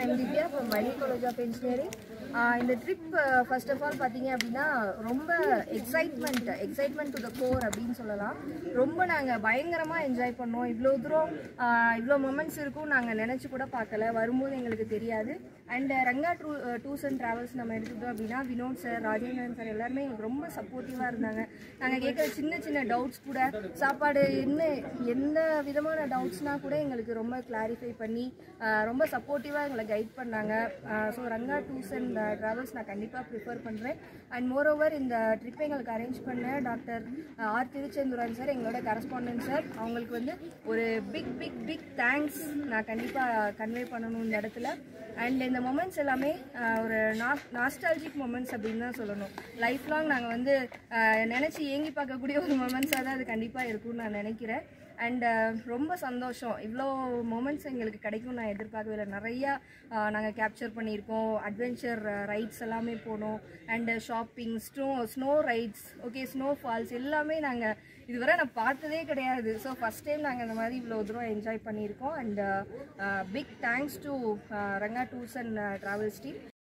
I'm Divya from Mani college of engineering இந்த trip first of all பார்த்தீங்க அப்படின்னா ரொம்ப excitement excitement to the core அப்படின்னு சொல்லலாம் ரொம்ப நாங்கள் பயங்கரமாக என்ஜாய் பண்ணோம் இவ்வளோ தூரம் ஆஹ் இவ்வளோ மொமெண்ட்ஸ் இருக்கும் நாங்கள் நினச்சி கூட பார்க்கல வரும்போது எங்களுக்கு தெரியாது and Ranga to tours and travels நம்ம எடுத்துக்கிட்டோம் அப்படின்னா வினோத் சார் ராஜேந்திரன் சார் எல்லாருமே எங்களுக்கு ரொம்ப சப்போர்ட்டிவாக இருந்தாங்க நாங்கள் கேட்குற சின்ன சின்ன டவுட்ஸ் கூட சாப்பாடு என்ன எந்த விதமான டவுட்ஸ்னா கூட எங்களுக்கு ரொம்ப கிளாரிஃபை பண்ணி ஆஹ் ரொம்ப சப்போர்ட்டிவாக எங்களை கைட் பண்ணாங்க so Ranga tours and travels நான் கண்டிப்பாக ப்ரிஃபர் பண்ணுறேன் அண்ட் மோரோவர் இந்த ட்ரிப்பை எங்களுக்கு அரேஞ்ச் பண்ண டாக்டர் ஆர் திருச்செந்துரன் சார் எங்களோட கரஸ்பாண்டன்ட் சார் அவங்களுக்கு வந்து ஒரு பிக் பிக் பிக் தேங்க்ஸ் நான் கண்டிப்பாக கன்வே பண்ணணும் இந்த இடத்துல அண்ட் இந்த மொமெண்ட்ஸ் எல்லாமே ஆஹ் ஒரு நாஸ்டாலஜிக் மொமெண்ட்ஸ் அப்படின்னு தான் சொல்லணும் லைஃப் லாங் நாங்கள் வந்து நினச்சி ஏங்கி பார்க்கக்கூடிய ஒரு மொமெண்ட்ஸாக தான் அது கண்டிப்பாக இருக்கும்னு நான் நினைக்கிறேன் அண்ட் ரொம்ப சந்தோஷம் இவ்வளோ மூமெண்ட்ஸ் எங்களுக்கு கிடைக்கும் நான் எதிர்பார்க்கவே இல்லை நிறையா நாங்கள் கேப்சர் பண்ணியிருக்கோம் அட்வென்ச்சர் ரைட்ஸ் எல்லாமே போனோம் and shopping snow snow rides okay snow falls எல்லாமே நாங்கள் இதுவரை நான் பார்த்ததே கிடையாது ஸோ ஃபஸ்ட் டைம் நாங்கள் இந்த மாதிரி இவ்வளோ தூரம் என்ஜாய் பண்ணியிருக்கோம் and big thanks to Ranga tours and travels team